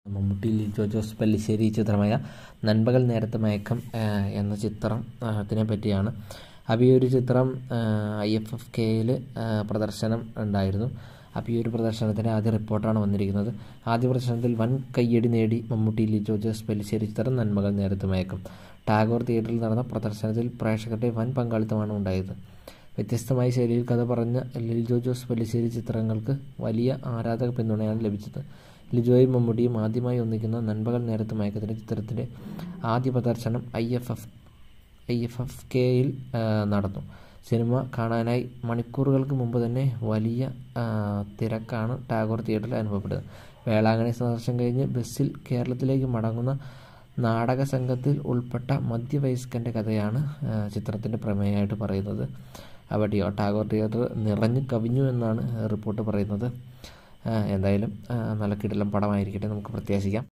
മമ്മൂട്ടി ലിജോ ജോസ് പല്ലിശ്ശേരി ചിത്രമായ നൻപകൽ നേരത്തെ മയക്കം എന്ന ചിത്രം ത്തിനെ പറ്റിയാണ് അപ്പോൾ ഈ ഒരു ചിത്രം ഐ എഫ് എഫ് കെയിൽ പ്രദർശനം ഉണ്ടായിരുന്നു അപ്പോൾ ഈ ഒരു പ്രദർശനത്തിൻ്റെ ആദ്യ റിപ്പോർട്ടാണ് വന്നിരിക്കുന്നത് ആദ്യ പ്രദർശനത്തിൽ വൻ കയ്യടി നേടി മമ്മൂട്ടി ലിജോ ജോസ് പല്ലിശ്ശേരി ചിത്രം നന്മകൾ നേരത്തെ മയക്കം ടാഗോർ തിയേറ്ററിൽ നടന്ന പ്രദർശനത്തിൽ പ്രേക്ഷകരുടെ വൻ പങ്കാളിത്തമാണ് ഉണ്ടായത് വ്യത്യസ്തമായ ശൈലിയിൽ കഥ പറഞ്ഞ ലിജോ ജോസ് പല്ലിശ്ശേരി ചിത്രങ്ങൾക്ക് വലിയ ആരാധക പിന്തുണയാണ് ലഭിച്ചത് ലിജോയും മമ്മൂട്ടിയും ആദ്യമായി ഒന്നിക്കുന്ന നൻപകൽ നേരത്തെ മയക്കത്തിൻ്റെ ചിത്രത്തിൻ്റെ ആദ്യ പ്രദർശനം I F F I F F കെയിൽ നടന്നു സിനിമ കാണാനായി മണിക്കൂറുകൾക്ക് മുമ്പ് തന്നെ വലിയ തിരക്കാണ് ടാഗോർ തിയേറ്ററിൽ അനുഭവപ്പെട്ടത് വേളാങ്കണ്ണി സന്ദർശനം കഴിഞ്ഞ് ബസ്സിൽ കേരളത്തിലേക്ക് മടങ്ങുന്ന നാടക സംഘത്തിൽ ഉൾപ്പെട്ട മധ്യവയസ്കൻ്റെ കഥയാണ് ചിത്രത്തിൻ്റെ പ്രമേയമായിട്ട് പറയുന്നത് അവിടെ ടാഗോർ തിയേറ്റർ നിറഞ്ഞു കവിഞ്ഞു എന്നാണ് റിപ്പോർട്ട് പറയുന്നത് എന്തായാലും നല്ല കിടിലം പടമായിരിക്കട്ടെ നമുക്ക് പ്രത്യാശിക്കാം